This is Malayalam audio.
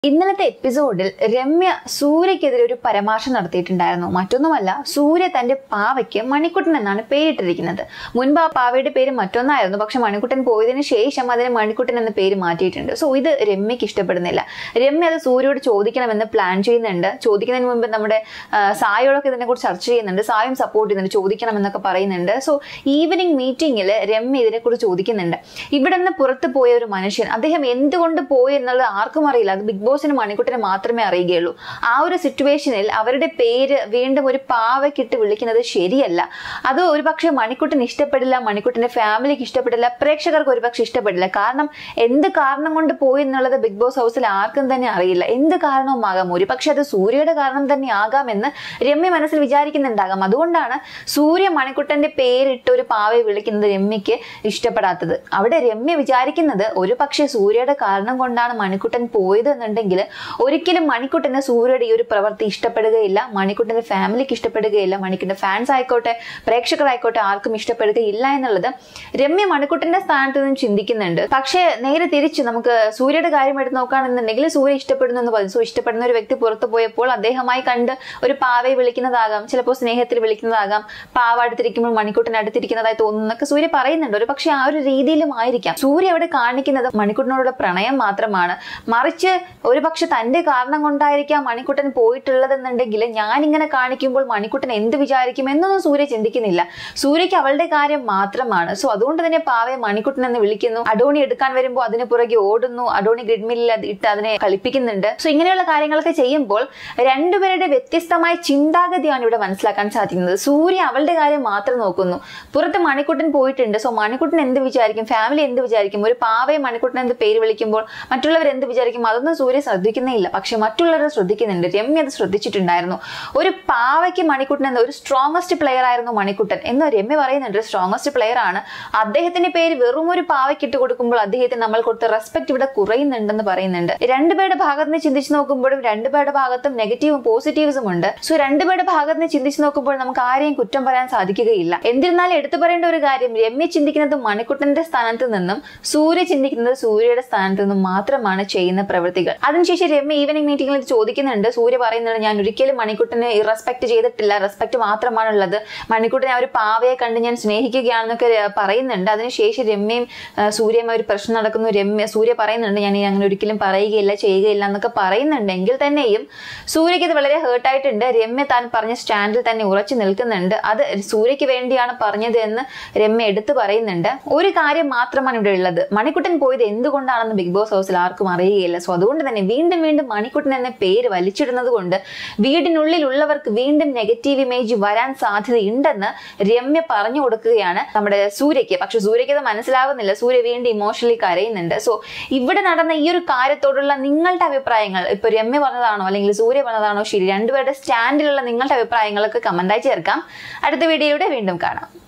ഇന്നലത്തെ എപ്പിസോഡിൽ രമ്യ സൂര്യക്കെതിരെ ഒരു പരാമർശം നടത്തിയിട്ടുണ്ടായിരുന്നു മറ്റൊന്നുമല്ല സൂര്യ തന്റെ പാവയ്ക്ക് മണിക്കുട്ടൻ എന്നാണ് പേരിട്ടിരിക്കുന്നത് മുൻപ് ആ പാവയുടെ പേര് മറ്റൊന്നായിരുന്നു പക്ഷെ മണിക്കുട്ടൻ പോയതിനു ശേഷം അതിന് മണിക്കുട്ടൻ എന്ന പേര് മാറ്റിയിട്ടുണ്ട് സോ ഇത് രമ്യക്ക് ഇഷ്ടപ്പെടുന്നില്ല രമ്യ അത് സൂര്യയോട് ചോദിക്കണമെന്ന് പ്ലാൻ ചെയ്യുന്നുണ്ട് ചോദിക്കുന്നതിന് മുമ്പ് നമ്മുടെ ആ, സായോടൊക്കെ ഇതിനെക്കുറിച്ച് ചർച്ച ചെയ്യുന്നുണ്ട് സായും സപ്പോർട്ട് ചെയ്യുന്നുണ്ട് ചോദിക്കണമെന്നൊക്കെ പറയുന്നുണ്ട് സോ ഈവനിങ് മീറ്റിംഗിൽ രമ്യ ഇതിനെക്കുറിച്ച് ചോദിക്കുന്നുണ്ട് ഇവിടെ നിന്ന് പുറത്ത് പോയ ഒരു മനുഷ്യൻ അദ്ദേഹം എന്തുകൊണ്ട് പോയി എന്നുള്ളത് ആർക്കും അറിയില്ല അത് ബിഗ് ബോസിന് മണിക്കുട്ടിനെ മാത്രമേ അറിയുകയുള്ളൂ ആ ഒരു സിറ്റുവേഷനിൽ അവരുടെ പേര് വീണ്ടും ഒരു പാവയ്ക്കിട്ട് വിളിക്കുന്നത് ശരിയല്ല അത് ഒരുപക്ഷെ മണിക്കുട്ടിന് ഇഷ്ടപ്പെടില്ല മണിക്കുട്ടിന്റെ ഫാമിലിക്ക് ഇഷ്ടപ്പെടില്ല പ്രേക്ഷകർക്ക് ഒരുപക്ഷെ ഇഷ്ടപ്പെടില്ല കാരണം എന്ത് കാരണം കൊണ്ട് പോയി എന്നുള്ളത് ബിഗ് ബോസ് ഹൗസിൽ ആർക്കും തന്നെ അറിയില്ല എന്ത് കാരണവുമാകാം ഒരുപക്ഷെ അത് സൂര്യയുടെ കാരണം തന്നെ ആകാമെന്ന് രമ്യ മനസ്സിൽ വിചാരിക്കുന്നുണ്ടാകാം അതുകൊണ്ടാണ് സൂര്യ മണിക്കുട്ടന്റെ പേരിട്ട് ഒരു പാവയെ വിളിക്കുന്നത് രമ്യക്ക് ഇഷ്ടപ്പെടാത്തത് അവിടെ രമ്യ വിചാരിക്കുന്നത് ഒരു പക്ഷേ സൂര്യയുടെ കാരണം കൊണ്ടാണ് മണിക്കുട്ടൻ പോയത് എന്നുണ്ടെങ്കിൽ ഒരിക്കലും മണിക്കുട്ടന് സൂര്യയുടെ ഈ ഒരു പ്രവൃത്തി ഇഷ്ടപ്പെടുകയില്ല മണിക്കുട്ടന്റെ ഫാമിലിക്ക് ഇഷ്ടപ്പെടുകയില്ല മണിക്കുട്ടന്റെ ഫാൻസ് ആയിക്കോട്ടെ പ്രേക്ഷകരായിക്കോട്ടെ ആർക്കും ഇഷ്ടപ്പെടുകയില്ല എന്നുള്ളത് രമ്യ മണിക്കുട്ടന്റെ സ്ഥാനത്ത് നിന്നും ചിന്തിക്കുന്നുണ്ട് പക്ഷേ നേരെ തിരിച്ച് നമുക്ക് സൂര്യയുടെ കാര്യം എടുത്ത് നോക്കുകയാണെന്നുണ്ടെങ്കിൽ സൂര്യ ഇഷ്ടപ്പെടുന്നു എന്ന് പറഞ്ഞു സോ ഇഷ്ടപ്പെടുന്ന ഒരു വ്യക്തി പുറത്തു പോയപ്പോൾ അദ്ദേഹമായി കണ്ട് ഒരു പാവയെ വിളിക്കുന്നതാകാം ചിലപ്പോൾ സ്നേഹത്തിൽ വിളിക്കുന്നതാകാം പാവ അടുത്തിരിക്കുമ്പോൾ മണിക്കുട്ടൻ അടുത്തിരിക്കുന്നതായി തോന്നുന്നൊക്കെ സൂര്യ പറയുന്നുണ്ട് ഒരു പക്ഷേ ആ ഒരു രീതിയിലും ആയിരിക്കാം സൂര്യ അവിടെ കാണിക്കുന്നത് മണിക്കുട്ടനോടുള്ള പ്രണയം മാത്രമാണ് മറിച്ച് ഒരു പക്ഷെ തന്റെ കാരണം കൊണ്ടായിരിക്കാം മണിക്കുട്ടൻ പോയിട്ടുള്ളതെന്നുണ്ടെങ്കിൽ ഞാൻ ഇങ്ങനെ കാണിക്കുമ്പോൾ മണിക്കുട്ടൻ എന്ത് വിചാരിക്കും എന്നൊന്നും സൂര്യ ചിന്തിക്കുന്നില്ല സൂര്യക്ക് അവളുടെ കാര്യം മാത്രമാണ് സോ അതുകൊണ്ട് തന്നെ പാവയെ മണിക്കുട്ടൻ എന്ന് വിളിക്കുന്നു അഡോണി എടുക്കാൻ വരുമ്പോൾ അതിന് പുറകെ ഓടുന്നു അഡോണി ഗ്രിഡ്മില്ലിൽ അത് ഇട്ട് അതിനെ കളിപ്പിക്കുന്നുണ്ട് സോ ഇങ്ങനെയുള്ള കാര്യങ്ങളൊക്കെ ചെയ്യുമ്പോൾ രണ്ടുപേരുടെ വ്യത്യസ്തമായ ചിന്താഗതിയാണ് ഇവിടെ മനസ്സിലാക്കാൻ സാധിക്കുന്നത് സൂര്യ അവളുടെ കാര്യം മാത്രം നോക്കുന്നു പുറത്ത് മണിക്കുട്ടൻ പോയിട്ടുണ്ട് സോ മണിക്കുട്ടൻ എന്ത് വിചാരിക്കും ഫാമിലി എന്ത് വിചാരിക്കും ഒരു പാവയെ മണിക്കുട്ടൻ എന്ത് പേര് വിളിക്കുമ്പോൾ മറ്റുള്ളവർ എന്ത് വിചാരിക്കും അതൊന്നും സൂര്യ ശ്രദ്ധിക്കുന്നേ ഇല്ല പക്ഷെ മറ്റുള്ളവർ ശ്രദ്ധിക്കുന്നുണ്ട് രമ്യ അത് ശ്രദ്ധിച്ചിട്ടുണ്ടായിരുന്നു ഒരു പാവയ്ക്ക് മണിക്കുട്ടൻ എന്ന ഒരു സ്ട്രോങ്ങസ്റ്റ് പ്ലെയർ ആയിരുന്നു മണിക്കുട്ടൻ എന്ന് രമ്യ പറയുന്നുണ്ട് സ്ട്രോങ്ങസ്റ്റ് പ്ലെയർ ആണ് അദ്ദേഹത്തിന്റെ പേര് വെറും ഒരു പാവയ്ക്ക് ഇട്ട് കൊടുക്കുമ്പോൾ അദ്ദേഹത്തിന് നമ്മൾ കൊടുത്ത റെസ്പെക്ട് ഇവിടെ കുറയുന്നുണ്ടെന്ന് പറയുന്നുണ്ട് രണ്ടുപേരുടെ ഭാഗത്ത് നിന്ന് ചിന്തിച്ച് നോക്കുമ്പോഴും രണ്ടുപേരുടെ ഭാഗത്തും നെഗറ്റീവും പോസിറ്റീവ്സും ഉണ്ട് സോ രണ്ടുപേരുടെ ഭാഗത്ത് നിന്ന് ചിന്തിച്ച് നോക്കുമ്പോൾ നമുക്ക് ആരെയും കുറ്റം പറയാൻ സാധിക്കുകയില്ല എന്നിരുന്നാലും എടുത്തു പറയേണ്ട ഒരു കാര്യം രമ്യ ചിന്തിക്കുന്നത് മണിക്കുട്ടന്റെ സ്ഥാനത്ത് നിന്നും സൂര്യ ചിന്തിക്കുന്നത് സൂര്യയുടെ സ്ഥാനത്ത് നിന്നും മാത്രമാണ് ചെയ്യുന്ന പ്രവൃത്തികൾ അതിനുശേഷം രമ്യ ഈവനിങ് മീറ്റിംഗിൽ ചോദിക്കുന്നുണ്ട് സൂര്യ പറയുന്നുണ്ട് ഞാൻ ഒരിക്കലും മണിക്കുട്ടനെ റെസ്പെക്ട് ചെയ്തിട്ടില്ല റെസ്പെക്ട് മാത്രമാണുള്ളത് മണിക്കുട്ടനെ ആ ഒരു പാവയെ കണ്ട് ഞാൻ സ്നേഹിക്കുകയാണെന്നൊക്കെ ര- പറയുന്നുണ്ട് അതിനുശേഷം രമ്യയും ആ, സൂര്യയും ഒരു പ്രശ്നം നടക്കുന്നു രമ്യ സൂര്യ പറയുന്നുണ്ട് ഞാൻ ഇനി അങ്ങനെ ഒരിക്കലും പറയുകയില്ല ചെയ്യുകയില്ല എന്നൊക്കെ പറയുന്നുണ്ടെങ്കിൽ തന്നെയും സൂര്യക്ക് ഇത് വളരെ ഹേർട്ടായിട്ടുണ്ട് രമ്യ താൻ പറഞ്ഞ സ്റ്റാൻഡിൽ തന്നെ ഉറച്ചു നിൽക്കുന്നുണ്ട് അത് സൂര്യക്ക് വേണ്ടിയാണ് പറഞ്ഞത് എന്ന് രമ്യ എടുത്തു പറയുന്നുണ്ട് ഒരു കാര്യം മാത്രമാണ് ഇവിടെ ഉള്ളത് മണിക്കുട്ടൻ പോയത് എന്തുകൊണ്ടാണെന്ന് ബിഗ് ബോസ് ഹൗസിൽ ആർക്കും അറിയുകയില്ല സോ അതുകൊണ്ട് തന്നെ വീണ്ടും വീണ്ടും മണിക്കുട്ടൻ എന്ന പേര് വലിച്ചിടുന്നത് കൊണ്ട് വീടിനുള്ളിലുള്ളവർക്ക് വീണ്ടും നെഗറ്റീവ് ഇമേജ് വരാൻ സാധ്യതയുണ്ടെന്ന് രമ്യ പറഞ്ഞു കൊടുക്കുകയാണ് നമ്മുടെ സൂര്യക്ക് പക്ഷെ സൂര്യക്ക് അത് മനസ്സിലാവുന്നില്ല സൂര്യ വീണ്ടും ഇമോഷണലി കരയുന്നുണ്ട് സോ ഇവിടെ നടന്ന ഈ ഒരു കാര്യത്തോടുള്ള നിങ്ങളുടെ അഭിപ്രായങ്ങൾ ഇപ്പൊ രമ്യ പറഞ്ഞതാണോ അല്ലെങ്കിൽ സൂര്യ പറഞ്ഞതാണോ ശരി രണ്ടുപേരുടെ സ്റ്റാൻഡിലുള്ള നിങ്ങളുടെ അഭിപ്രായങ്ങളൊക്കെ കമന്റായി ചേർക്കാം അടുത്ത വീഡിയോയുടെ വീണ്ടും കാണാം